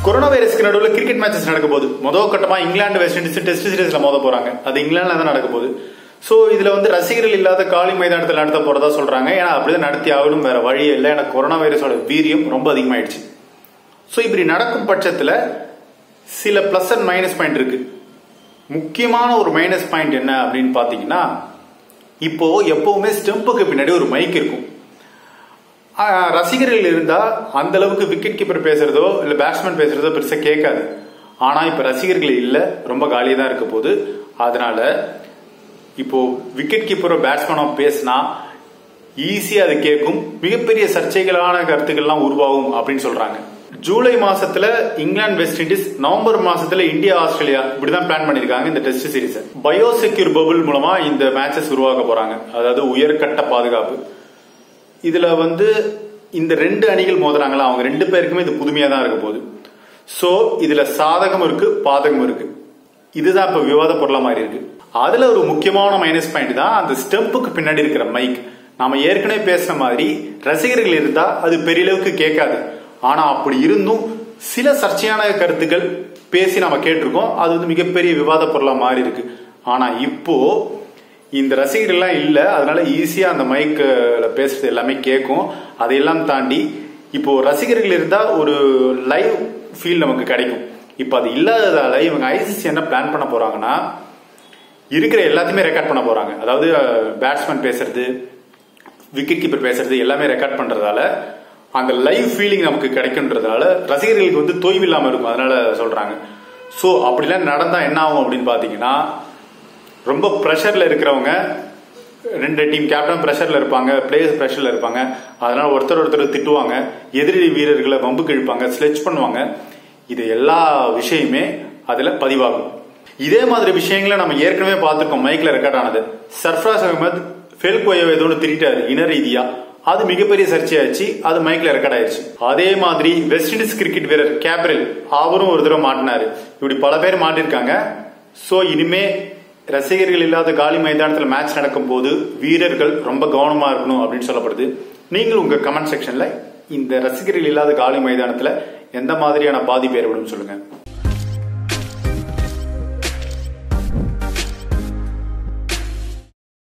corona வைரஸ்க்கு நடுவில் cricket matches நடக்க போகுது முதல் கட்டமா இங்கிலாந்து வெஸ்ட் இண்டீஸ் டெஸ்ட் சீரீஸ்ல மோத போறாங்க அது இங்கிலாந்துல தான் நடக்க போகுது ஸோ இதுல வந்து ரசிகர்கள் இல்லாத காலி மைதானத்தில் நடத்த போறதா சொல்றாங்க ஏன்னா அப்படிதான் நடத்தி ஆகணும் வேற வழியே இல்லை ஏன்னா கொரோனா வைரஸோட வீரியம் ரொம்ப அதிகமாயிடுச்சு ஸோ இப்படி நடக்கும் பட்சத்தில் சில பிளஸ் அண்ட் மைனஸ் பாயிண்ட் இருக்கு முக்கியமான ஒரு மைனஸ் பாயிண்ட் என்ன அப்படின்னு பார்த்தீங்கன்னா இப்போ எப்பவுமே ஸ்டெம்புக்கு பின்னாடி ஒரு மைக் இருக்கும் ஆஹ் ரசிகர்கள் இருந்தா அந்த அளவுக்கு விக்கெட் கீப்பர் பேசுறதோ இல்ல பேட்ஸ்மேன் பேசுறதோ பெருசா கேட்காது ஆனா இப்ப ரசிகர்கள் இல்ல ரொம்ப காலியா தான் இருக்க போகுது அதனால இப்போ விக்கெட் கீப்பரோ பேட்ஸ்மேனோ பேசினா ஈஸியா அது கேட்கும் மிகப்பெரிய சர்ச்சைகளான கருத்துக்கள்லாம் உருவாகும் அப்படின்னு சொல்றாங்க ஜூலை மாசத்துல இங்கிலாந்து வெஸ்ட் இண்டீஸ் நவம்பர் மாசத்துல இந்தியா ஆஸ்திரேலியா இப்படிதான் பிளான் பண்ணிருக்காங்க இந்த டெஸ்ட் சீரிஸ் பயோசெக்யூர் பபுள் மூலமா இந்த மேட்சஸ் உருவாக்க போறாங்க அதாவது உயர்கட்ட பாதுகாப்பு இதுல வந்து இந்த ரெண்டு அணிகள் மோதுறாங்களா அவங்க ரெண்டு பேருக்குமே இது புதுமையா தான் இருக்க போகுது சோ இதுல சாதகம் இருக்கு பாதகம் இருக்கு இதுதான் இப்ப விவாத பொருளா மாதிரி இருக்கு அதுல ஒரு முக்கியமான மைனஸ் பாயிண்ட் தான் அந்த ஸ்டெம்புக்கு பின்னாடி இருக்கிற மைக் நாம ஏற்கனவே பேசின மாதிரி ரசிகர்கள் இருந்தா அது பெரிய அளவுக்கு கேட்காது ஆனா அப்படி இருந்தும் சில சர்ச்சையான கருத்துக்கள் பேசி நாம கேட்டிருக்கோம் அது வந்து மிகப்பெரிய விவாத பொருளா மாறி இருக்கு ஆனா இப்போ இந்த ரசிகர்கள்லாம் இல்ல அதனால ஈஸியா அந்த மைக்ல பேசுறது எல்லாமே கேட்கும் அதையெல்லாம் தாண்டி இப்போ ரசிகர்கள் இருந்தா ஒரு லைவ் ஃபீல் நமக்கு கிடைக்கும் இப்போ அது இல்லாததால இவங்க ஐசிசி என்ன பிளான் பண்ண போறாங்கன்னா இருக்கிற எல்லாத்தையுமே ரெக்கார்ட் பண்ண போறாங்க அதாவது பேட்ஸ்மேன் பேசுறது விக்கெட் கீப்பர் பேசுறது எல்லாமே ரெக்கார்ட் பண்றதால அந்த லைவ் ஃபீலிங் நமக்கு கிடைக்குன்றதால ரசிகர்களுக்கு வந்து தொய்வு இல்லாம இருக்கும் அதனால சொல்றாங்க ஸோ அப்படிலாம் நடந்தா என்ன ஆகும் அப்படின்னு பாத்தீங்கன்னா ரொம்ப ப்ரெஷர்ல இருக்கிறவங்க ரெண்டு டீம் கேப்டன் ப்ரெஷர்ல இருப்பாங்க பிளேயர்ஸ் ப்ரெஷர்ல இருப்பாங்க அதனால ஒருத்தர் ஒருத்தர் திட்டுவாங்க எதிரி வீரர்களை வம்பு கிழிப்பாங்க ஸ்லெச் பண்ணுவாங்க இது எல்லா விஷயமே அதுல பதிவாகும் இதே மாதிரி விஷயங்களை நம்ம ஏற்கனவே பார்த்திருக்கோம் மைக்ல ரெக்கார்ட் ஆனது சர்ஃப்ராஸ் அகமது ஃபெல்கோயோ ஏதோ ஒன்று திட்டாரு இன ரீதியா அது மிகப்பெரிய சர்ச்சையாச்சு அது மைக்ல ரெக்கார்ட் ஆயிருச்சு அதே மாதிரி வெஸ்ட் இண்டீஸ் கிரிக்கெட் வீரர் கேப்ரல் அவரும் ஒரு தடவை மாட்டினாரு இப்படி பல பேர் மாட்டிருக்காங்க சோ இனிமே ரசிகர்கள் இல்லாத காலி மைதானத்தில் மேட்ச் நடக்கும் போது வீரர்கள் ரொம்ப கவனமா இருக்கணும் அப்படின்னு சொல்லப்படுது நீங்கள் உங்க கமெண்ட் செக்ஷன்ல இந்த ரசிகர்கள் இல்லாத காலி மைதானத்துல எந்த மாதிரியான பாதிப்பு ஏற்படும் சொல்லுங்க